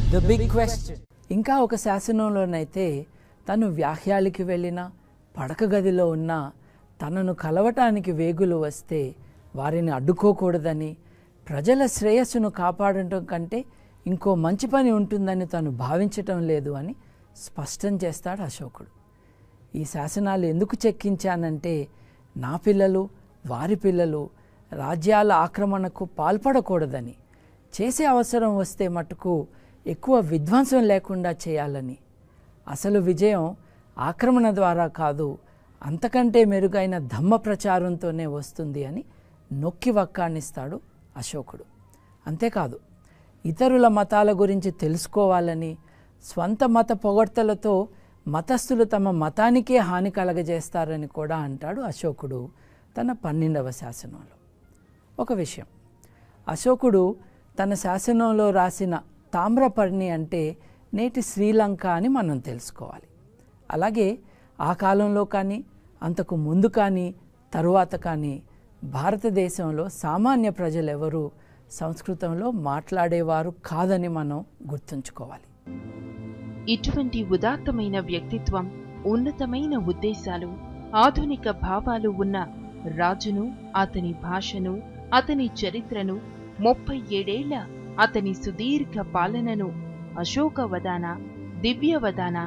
The big question. ఇంకా ఒక శాసనంలోనైతే తను వ్యాహ్యాలకి వెళ్ళిన పడక గదిలో ఉన్న తనను కలవటానికి వేగులు వస్తే వారిని అడ్డుకోకూడదని ప్రజల శ్రేయస్సును కాపాడటం కంటే ఇంకో మంచి పని ఉంటుందని తను భావించటం లేదు అని స్పష్టం చేస్తాడు అశోకుడు ఈ శాసనాలు ఎందుకు చెక్కించానంటే నా పిల్లలు వారి పిల్లలు రాజ్యాల ఆక్రమణకు పాల్పడకూడదని చేసే అవసరం వస్తే మటుకు ఎక్కువ విధ్వంసం లేకుండా చేయాలని అసలు విజయం ఆక్రమణ ద్వారా కాదు అంతకంటే మెరుగైన ధమ్మ ప్రచారంతోనే వస్తుంది అని నొక్కి వక్కాణిస్తాడు అశోకుడు అంతేకాదు ఇతరుల మతాల గురించి తెలుసుకోవాలని స్వంత మత పొగడ్తలతో మతస్థులు తమ మతానికే హాని కలగజేస్తారని కూడా అంటాడు అశోకుడు తన పన్నెండవ శాసనంలో ఒక విషయం అశోకుడు తన శాసనంలో రాసిన తామ్రపర్ణి అంటే నేటి శ్రీలంక అని మనం తెలుసుకోవాలి అలాగే ఆ కాలంలో కానీ అంతకు ముందు కానీ తరువాత కానీ భారతదేశంలో సామాన్య ప్రజలెవరూ సంస్కృతంలో మాట్లాడేవారు కాదని మనం గుర్తుంచుకోవాలి ఇటువంటి ఉదాత్తమైన వ్యక్తిత్వం ఉన్నతమైన ఉద్దేశాలు ఆధునిక భావాలు ఉన్న రాజును అతని భాషను అతని చరిత్రను ముప్పై ఏడేళ్ల అతని సుదీర్ఘ పాలనను అశోకవదాన దివ్యవదాన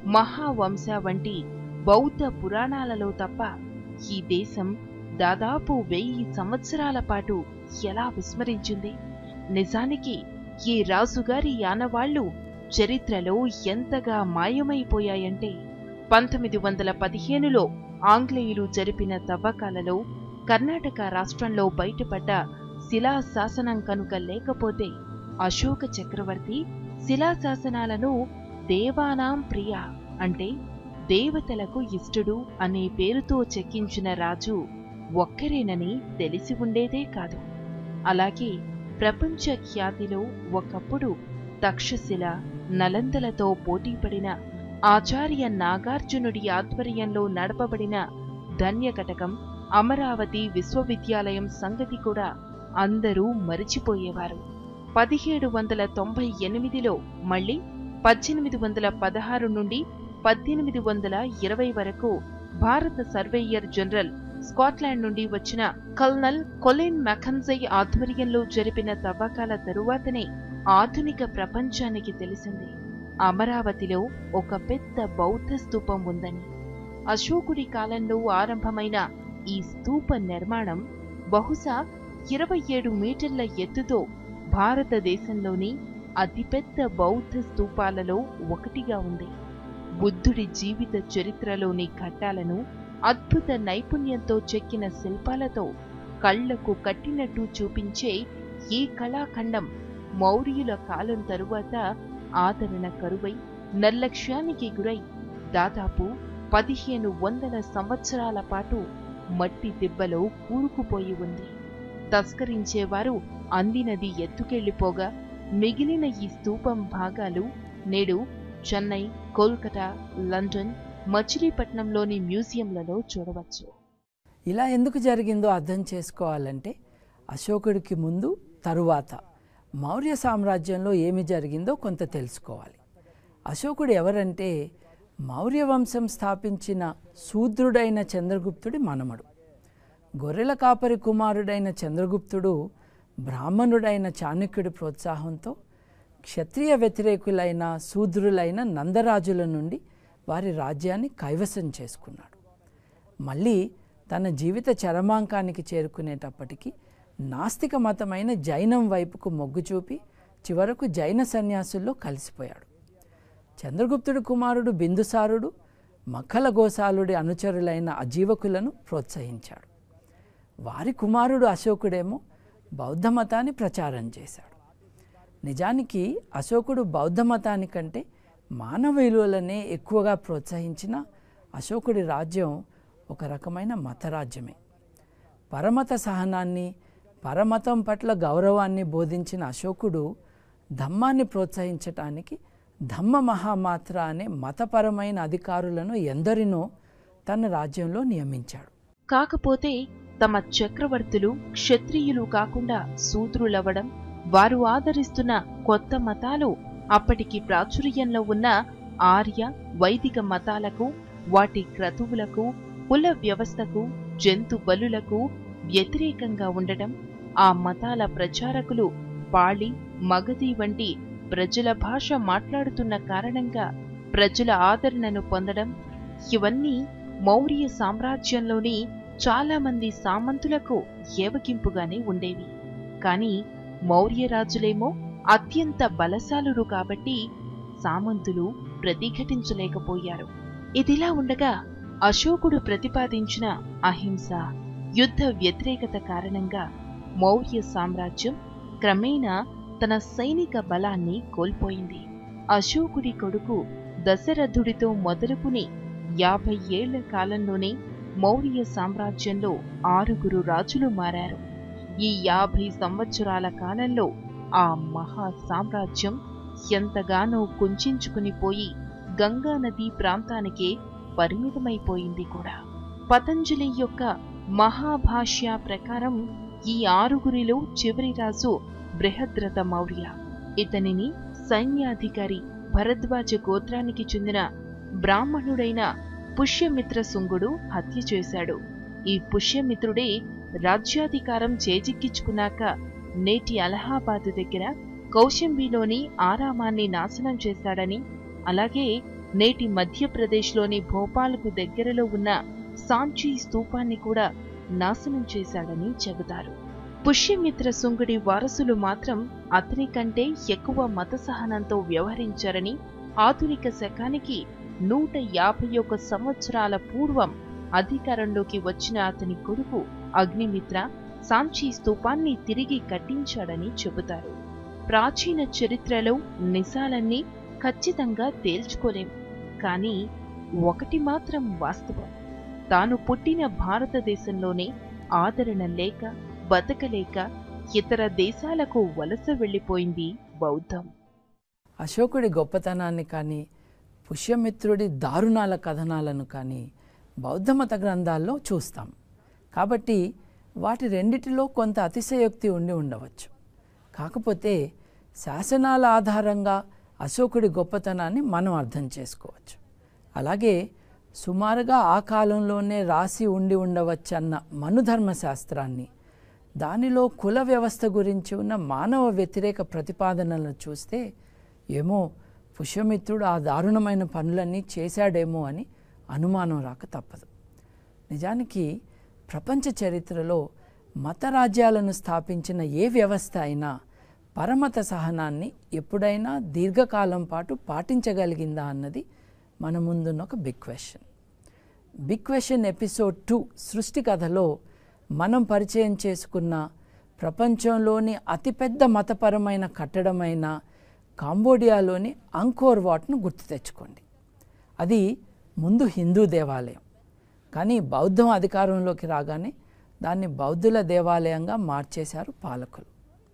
మహావంశ వంటి బౌద్ధ పురాణాలలో తప్ప ఈ దేశం దాదాపు వెయ్యి సంవత్సరాల పాటు ఎలా విస్మరించింది నిజానికి ఈ రాజుగారి యానవాళ్లు చరిత్రలో ఎంతగా మాయమైపోయాయంటే పంతొమ్మిది వందల పదిహేనులో ఆంగ్లేయులు జరిపిన తవ్వకాలలో కర్ణాటక రాష్ట్రంలో బయటపడ్డ శిలా శాసనం కనుక లేకపోతే అశోక చక్రవర్తి శిలాశాసనాలను దేవానాం ప్రియ అంటే దేవతలకు ఇష్టుడు అనే పేరుతో చెక్కించిన రాజు ఒక్కరేనని తెలిసి ఉండేదే కాదు అలాగే ప్రపంచ ఖ్యాతిలో ఒకప్పుడు తక్షశిల నలందలతో పోటీపడిన ఆచార్య నాగార్జునుడి ఆధ్వర్యంలో నడపబడిన ధన్యకటకం అమరావతి విశ్వవిద్యాలయం సంగతి కూడా అందరూ మరిచిపోయేవారు పదిహేడు వందల తొంభై ఎనిమిదిలో మళ్ళీ పద్దెనిమిది వందల పదహారు నుండి పద్దెనిమిది వందల ఇరవై వరకు భారత సర్వేయర్ జనరల్ స్కాట్లాండ్ నుండి వచ్చిన కల్నల్ కొలిన్ మెకన్జై ఆధ్వర్యంలో జరిపిన తవ్వకాల తరువాతనే ఆధునిక ప్రపంచానికి తెలిసింది అమరావతిలో ఒక పెద్ద బౌద్ధ స్తూపం ఉందని అశోకుడి కాలంలో ఆరంభమైన ఈ స్తూప నిర్మాణం బహుశా ఇరవై ఏడు మీటర్ల ఎత్తుతో భారతదేశంలోని అతిపెద్ద బౌద్ధ స్తూపాలలో ఒకటిగా ఉంది బుద్ధుడి జీవిత చరిత్రలోని ఘట్టాలను అద్భుత నైపుణ్యంతో చెక్కిన శిల్పాలతో కళ్లకు కట్టినట్టు చూపించే ఈ కళాఖండం మౌర్యుల కాలం తరువాత ఆదరణ కరువై నిర్లక్ష్యానికి గురై దాదాపు పదిహేను వందల సంవత్సరాల పాటు మట్టి దిబ్బలో కూరుకుపోయి ఉంది తస్కరించేవారు అందినది ఎత్తుకెళ్లిపోగా మిగిలిన ఈ స్తూపం భాగాలు నేడు చెన్నై కోల్కతా లండన్ మచిలీపట్నంలోని మ్యూజియంలలో చూడవచ్చు ఇలా ఎందుకు జరిగిందో అర్థం చేసుకోవాలంటే అశోకుడికి ముందు తరువాత మౌర్య సామ్రాజ్యంలో ఏమి జరిగిందో కొంత తెలుసుకోవాలి అశోకుడు ఎవరంటే మౌర్య వంశం స్థాపించిన శూద్రుడైన చంద్రగుప్తుడి మనమడు గొర్రెల కాపరి కుమారుడైన చంద్రగుప్తుడు బ్రాహ్మణుడైన చాణక్యుడి ప్రోత్సాహంతో క్షత్రియ వ్యతిరేకులైన శూద్రులైన నందరాజుల నుండి వారి రాజ్యాన్ని కైవసం చేసుకున్నాడు మళ్ళీ తన జీవిత చరమాంకానికి చేరుకునేటప్పటికీ నాస్తిక మతమైన జైనం వైపుకు మొగ్గు చూపి చివరకు జైన సన్యాసుల్లో కలిసిపోయాడు చంద్రగుప్తుడి కుమారుడు బిందుసారుడు మక్కల గోసాలుడి అనుచరులైన అజీవకులను ప్రోత్సహించాడు వారి కుమారుడు అశోకుడేమో బౌద్ధ మతాన్ని ప్రచారం చేశాడు నిజానికి అశోకుడు బౌద్ధ మతానికంటే మానవ విలువలనే ఎక్కువగా ప్రోత్సహించిన అశోకుడి రాజ్యం ఒక రకమైన మతరాజ్యమే పరమత సహనాన్ని పరమతం పట్ల గౌరవాన్ని బోధించిన అశోకుడు ధమ్మాన్ని ప్రోత్సహించటానికి ధమ్మ మహామాత్ర అనే మతపరమైన అధికారులను ఎందరినో తన రాజ్యంలో నియమించాడు కాకపోతే తమ చక్రవర్తులు క్షత్రియులు కాకుండా శూద్రులవ్వడం వారు ఆదరిస్తున్న కొత్త మతాలు అప్పటికి ప్రాచుర్యంలో ఉన్న ఆర్య వైదిక మతాలకు వాటి క్రతువులకు కుల వ్యవస్థకు జంతు బలులకు వ్యతిరేకంగా ఉండటం ఆ మతాల ప్రచారకులు పాళి మగధి వంటి ప్రజల భాష మాట్లాడుతున్న కారణంగా ప్రజల ఆదరణను పొందడం ఇవన్నీ మౌర్య సామ్రాజ్యంలోని చాలా మంది సామంతులకు ఏవగింపుగానే ఉండేవి కాని మౌర్య రాజులేమో అత్యంత బలశాలురు కాబట్టి సామంతులు ప్రతిఘటించలేకపోయారు ఇదిలా ఉండగా అశోకుడు ప్రతిపాదించిన అహింస యుద్ధ వ్యతిరేకత కారణంగా మౌర్య సామ్రాజ్యం క్రమేణా తన సైనిక బలాన్ని కోల్పోయింది అశోకుడి కొడుకు దశరథుడితో మొదలుకుని యాభై ఏళ్ల కాలంలోనే మౌర్య సామ్రాజ్యంలో ఆరుగురు రాజులు మారారు ఈ యాభై సంవత్సరాల కాలంలో ఆ మహా సామ్రాజ్యం ఎంతగానో కుంచుకుని పోయి గంగా నదీ ప్రాంతానికే పరిమితమైపోయింది కూడా పతంజలి యొక్క మహాభాష్య ప్రకారం ఈ ఆరుగురిలో చివరి రాజు బృహద్రథ మౌర్య ఇతనిని సైన్యాధికారి భరద్వాజ గోత్రానికి చెందిన బ్రాహ్మణుడైన పుష్యమిత్ర శుంగుడు హత్య చేశాడు ఈ పుష్యమిత్రుడే రాజ్యాధికారం చేజిక్కించుకున్నాక నేటి అలహాబాద్ దగ్గర కౌశంబిలోని ఆరామాన్ని నాశనం చేశాడని అలాగే నేటి మధ్యప్రదేశ్లోని భోపాల్కు దగ్గరలో ఉన్న సాంచీ స్తూపాన్ని కూడా నాశనం చేశాడని చెబుతారు పుష్యమిత్ర శుంగుడి వారసులు మాత్రం అతని కంటే ఎక్కువ మత సహనంతో వ్యవహరించారని ఆధునిక శకానికి నూట యాభై ఒక సంవత్సరాల పూర్వం అధికారంలోకి వచ్చిన అతని కొడుకు అగ్నిమిత్ర సాంచీ స్తూపాన్ని తిరిగి కట్టించాడని చెబుతారు ప్రాచీన చరిత్రలో నిజాలన్నీ ఖచ్చితంగా తేల్చుకోలేం కానీ ఒకటి మాత్రం వాస్తవం తాను పుట్టిన భారతదేశంలోనే ఆదరణ లేక బతకలేక ఇతర దేశాలకు వలస వెళ్ళిపోయింది బౌద్ధం అశోకుడి గొప్పతనాన్ని కానీ పుష్యమిత్రుడి దారుణాల కథనాలను కానీ బౌద్ధమత గ్రంథాల్లో చూస్తాం కాబట్టి వాటి రెండిటిలో కొంత అతిశయోక్తి ఉండి ఉండవచ్చు కాకపోతే శాసనాల ఆధారంగా అశోకుడి గొప్పతనాన్ని మనం అర్థం చేసుకోవచ్చు అలాగే సుమారుగా ఆ కాలంలోనే రాసి ఉండి ఉండవచ్చన్న మనుధర్మ శాస్త్రాన్ని దానిలో కుల వ్యవస్థ గురించి ఉన్న మానవ వ్యతిరేక ప్రతిపాదనలను చూస్తే ఏమో పుష్యమిత్రుడు ఆ దారుణమైన పనులన్నీ చేశాడేమో అని అనుమానం రాక తప్పదు నిజానికి ప్రపంచ చరిత్రలో మత రాజ్యాలను స్థాపించిన ఏ వ్యవస్థ అయినా పరమత సహనాన్ని ఎప్పుడైనా దీర్ఘకాలం పాటు పాటించగలిగిందా అన్నది మన ముందున్న ఒక big question big question episode two సృష్టి కథలో మనం పరిచయం చేసుకున్న ప్రపంచంలోని అతిపెద్ద మతపరమైన కట్టడమైన కాంబోడియాలోని అంకోర్ వాట్ను గుర్తు తెచ్చుకోండి అది ముందు హిందూ దేవాలయం కానీ బౌద్ధం అధికారంలోకి రాగానే దాన్ని బౌద్ధుల దేవాలయంగా మార్చేశారు పాలకులు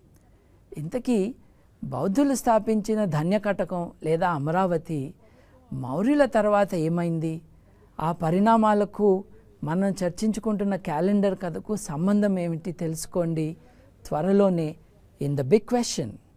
ఇంతకీ బౌద్ధులు స్థాపించిన ధన్యకటకం లేదా అమరావతి మౌర్యుల తర్వాత ఏమైంది ఆ పరిణామాలకు మనం చర్చించుకుంటున్న క్యాలెండర్ కథకు సంబంధం ఏమిటి తెలుసుకోండి త్వరలోనే ఇన్ ద బిగ్ క్వశ్చన్